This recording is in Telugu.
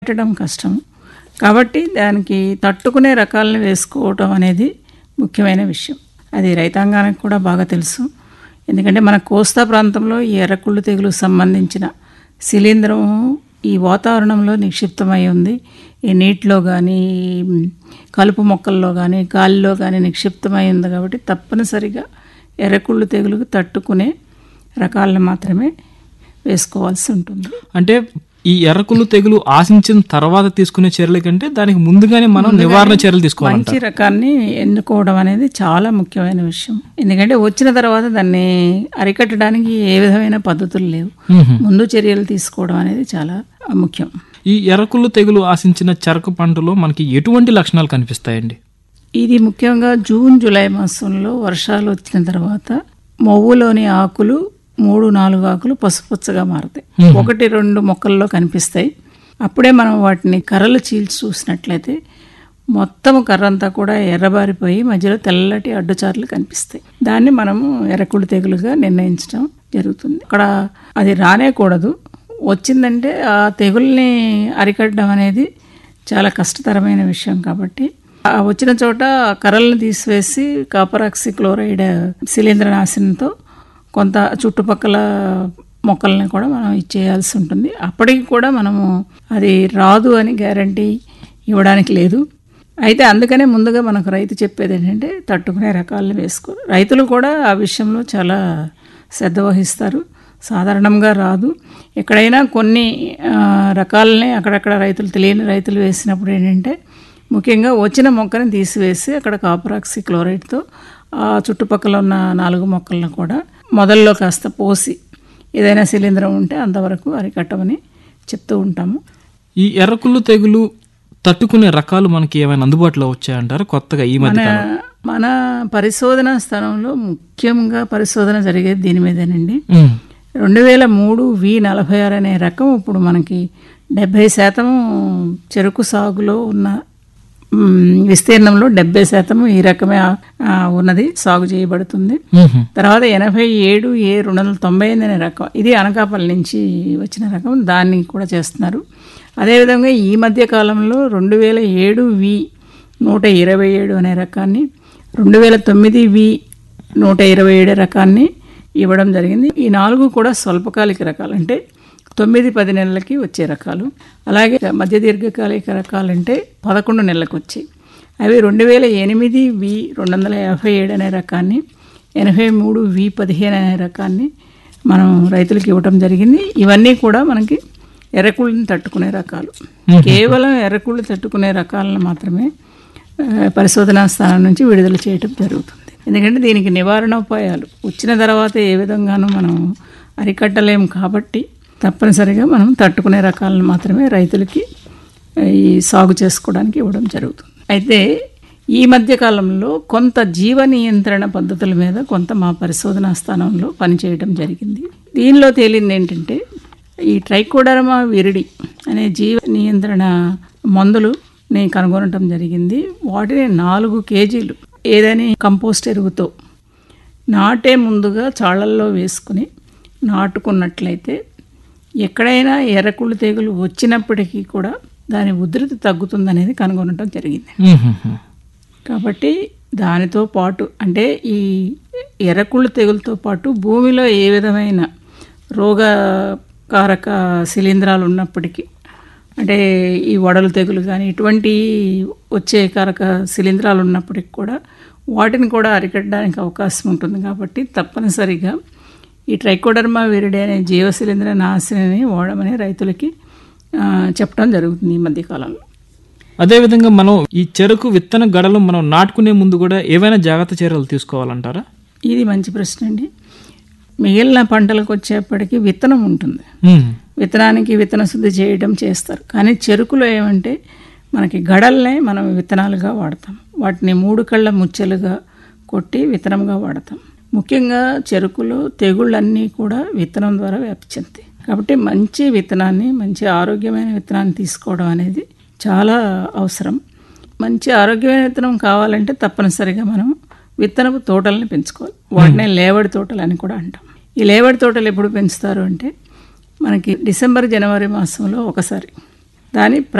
పెట్టడం కష్టం కాబట్టి దానికి తట్టుకునే రకాలను వేసుకోవటం అనేది ముఖ్యమైన విషయం అది రైతాంగానికి కూడా బాగా తెలుసు ఎందుకంటే మన కోస్తా ప్రాంతంలో ఈ ఎర్రకుళ్ళు తెగులు సంబంధించిన శిలీంధ్రం ఈ వాతావరణంలో నిక్షిప్తమై ఉంది ఈ నీటిలో కానీ కలుపు మొక్కల్లో కానీ గాలిలో కానీ నిక్షిప్తమై ఉంది కాబట్టి తప్పనిసరిగా ఎర్రకుళ్ళు తెగులుకు తట్టుకునే రకాలను మాత్రమే వేసుకోవాల్సి ఉంటుంది అంటే ఈ ఎర్రకుళ్ళు తెగులు ఆశించిన తర్వాత తీసుకునే చర్యల కంటే దానికి ముందుగానే మనం నివారణ చర్యలు తీసుకోవాలంట మంచి రకాన్ని ఎన్నుకోవడం అనేది చాలా ముఖ్యమైన విషయం ఎందుకంటే వచ్చిన తర్వాత దాన్ని అరికట్టడానికి ఏ విధమైన పద్ధతులు లేవు మ్మ్. ముందు చర్యలు తీసుకోవడం అనేది చాలా ముఖ్యం ఈ ఎర్రకుళ్ళు తెగులు ఆశించిన చెరకు పంటలో మనకి ఎటువంటి లక్షణాలు కనిపిస్తాయండి ఇది ముఖ్యంగా జూన్ జూలై మాసంలో వర్షాలు వచ్చిన తర్వాత మొవ్వులోని ఆకులు మూడు నాలుగు ఆకులు పసుపచ్చగా మారుతాయి ఒకటి రెండు మొక్కల్లో కనిపిస్తాయి అప్పుడే మనం వాటిని కర్రలు చీల్చి చూసినట్లయితే మొత్తం కర్ర అంతా కూడా ఎర్రబారిపోయి మధ్యలో తెల్లటి అడ్డుచారులు కనిపిస్తాయి దాన్ని మనము ఎర్రకుళ్ళు తెగులుగా నిర్ణయించడం జరుగుతుంది అక్కడ అది రానేకూడదు వచ్చిందంటే ఆ తెగుల్ని అరికట్టడం అనేది చాలా కష్టతరమైన విషయం కాబట్టి ఆ వచ్చిన చోట కర్రలను తీసివేసి కాపరాక్సి క్లోరైడ్ శిలీంద్రనాశనంతో కొంత చుట్టుపక్కల మొక్కల్ని కూడా మనం ఇచ్చేయాల్సి ఉంటుంది అప్పటికి కూడా మనము అది రాదు అని గ్యారంటీ ఇవ్వడానికి లేదు అయితే అందుకనే ముందుగా మనకు రైతు చెప్పేది ఏంటంటే తట్టుకునే రకాలను వేసుకో రైతులు కూడా ఆ విషయంలో చాలా శ్రద్ధ వహిస్తారు సాధారణంగా రాదు ఎక్కడైనా కొన్ని ఆ, రకాలని అక్కడక్కడ రైతులు తెలియని రైతులు వేసినప్పుడు ఏంటంటే ముఖ్యంగా వచ్చిన మొక్కని తీసివేసి అక్కడ కాపరాక్సి క్లోరైడ్తో ఆ చుట్టుపక్కల ఉన్న నాలుగు మొక్కలను కూడా మొదల్లో కాస్త పోసి ఏదైనా శిలీంధ్రం ఉంటే అంతవరకు అరికట్టమని చెప్తూ ఉంటాము ఈ ఎర్రకుళ్ళు తెగులు తట్టుకునే రకాలు మనకి ఏమైనా అందుబాటులో వచ్చాయంటారా కొత్తగా ఈ మధ్య మన మన పరిశోధన స్థలంలో ముఖ్యంగా పరిశోధన జరిగేది దీని మీదేనండి ఉమ్. రెండు వేల మూడు వి నలభై ఆరు అనే రకం ఇప్పుడు మనకి డెబ్భై శాతం చెరుకు సాగులో ఉన్న మ్, విస్తీర్ణంలో డెబ్బై శాతం ఈ రకమే ఆ, ఉన్నది సాగు చేయబడుతుంది ఉహు. తర్వాత ఎనభై ఏడు ఏ రెండు వందల తొంభై ఎనిమిది అనే రకం ఇది అనకాపల్లి నుంచి వచ్చిన రకం దాన్ని కూడా చేస్తున్నారు అదేవిధంగా ఈ మధ్య కాలంలో రెండు వేల ఏడు వి నూట ఇరవై ఏడు అనే రకాన్ని రెండు వేల తొమ్మిది వి నూట ఇరవై ఏడు రకాన్ని ఇవ్వడం జరిగింది ఈ నాలుగు కూడా స్వల్పకాలిక రకాలు అంటే తొమ్మిది పది నెలలకి వచ్చే రకాలు అలాగే మధ్య దీర్ఘకాలిక రకాలంటే పదకొండు నెలలకు వచ్చాయి అవి రెండు వేల ఎనిమిది వి రెండు వందల యాభై ఏడు అనే రకాన్ని ఎనభై మూడు వి పదిహేను అనే రకాన్ని మనం రైతులకు ఇవ్వటం జరిగింది ఇవన్నీ కూడా మనకి ఎర్రకుళ్ళని తట్టుకునే రకాలు కేవలం ఎర్రకుళ్ళు తట్టుకునే రకాలను మాత్రమే ఆ, పరిశోధనా స్థానం నుంచి విడుదల చేయటం జరుగుతుంది ఎందుకంటే దీనికి నివారణోపాయాలు వచ్చిన తర్వాత ఏ విధంగానూ మనం అరికట్టలేం కాబట్టి తప్పనిసరిగా మనం తట్టుకునే రకాలను మాత్రమే రైతులకి ఆ, ఈ సాగు చేసుకోవడానికి ఇవ్వడం జరుగుతుంది అయితే ఈ మధ్య కాలంలో కొంత జీవ నియంత్రణ పద్ధతుల మీద కొంత మా పరిశోధనా స్థానంలో పనిచేయడం జరిగింది దీనిలో తేలింది ఏంటంటే ఈ ట్రైకోడర్మా విరిడి అనే జీవ నియంత్రణ మందులుని కనుగొనటం జరిగింది వాటిని నాలుగు కేజీలు ఏదని కంపోస్ట్ ఎరువుతో నాటే ముందుగా చాళ్ళల్లో వేసుకుని నాటుకున్నట్లయితే ఎక్కడైనా ఎర్రకుళ్ళు తెగులు వచ్చినప్పటికీ కూడా దాని ఉధృతి తగ్గుతుందనేది కనుగొనటం జరిగింది ఉహుహు. కాబట్టి దానితో పాటు అంటే ఈ ఎర్రకుళ్ళు తెగులతో పాటు భూమిలో ఏ విధమైన రోగకారక శిలీంధ్రాలు ఉన్నప్పటికీ అంటే ఈ వడలు తెగులు కానీ ఇటువంటి వచ్చే కారక శిలీంధ్రాలు ఉన్నప్పటికీ కూడా వాటిని కూడా అరికట్టడానికి అవకాశం ఉంటుంది కాబట్టి తప్పనిసరిగా ఈ ట్రైకోడర్మా విరిడి అనే జీవ శిలీంద్ర నాశనని వాడమని రైతులకి ఆ, చెప్పడం జరుగుతుంది ఈ మధ్యకాలంలో అదేవిధంగా మనం ఈ చెరుకు విత్తన గడలు మనం నాటుకునే ముందు కూడా ఏవైనా జాగ్రత్త చర్యలు తీసుకోవాలంటారా ఇది మంచి ప్రశ్న అండి మిగిలిన పంటలకు వచ్చేప్పటికి విత్తనం ఉంటుంది ఉమ్. విత్తనానికి విత్తన శుద్ధి చేయడం చేస్తారు కానీ చెరుకులో ఏమంటే మనకి గడల్నే మనం విత్తనాలుగా వాడతాం వాటిని మూడు కళ్ళ ముచ్చెలుగా కొట్టి విత్తనంగా వాడతాం ముఖ్యంగా చెరుకులో తెగుళ్ళన్నీ కూడా విత్తనం ద్వారా వ్యాప్తి చెందుతాయి కాబట్టి మంచి విత్తనాన్ని మంచి ఆరోగ్యమైన విత్తనాన్ని తీసుకోవడం అనేది చాలా అవసరం మంచి ఆరోగ్యమైన విత్తనం కావాలంటే తప్పనిసరిగా మనం విత్తనపు తోటల్ని పెంచుకోవాలి వాటినే లేవడి తోటలు అని కూడా అంటాం ఈ లేవడి తోటలు ఎప్పుడు పెంచుతారు అంటే మనకి డిసెంబర్ జనవరి మాసంలో ఒకసారి దాని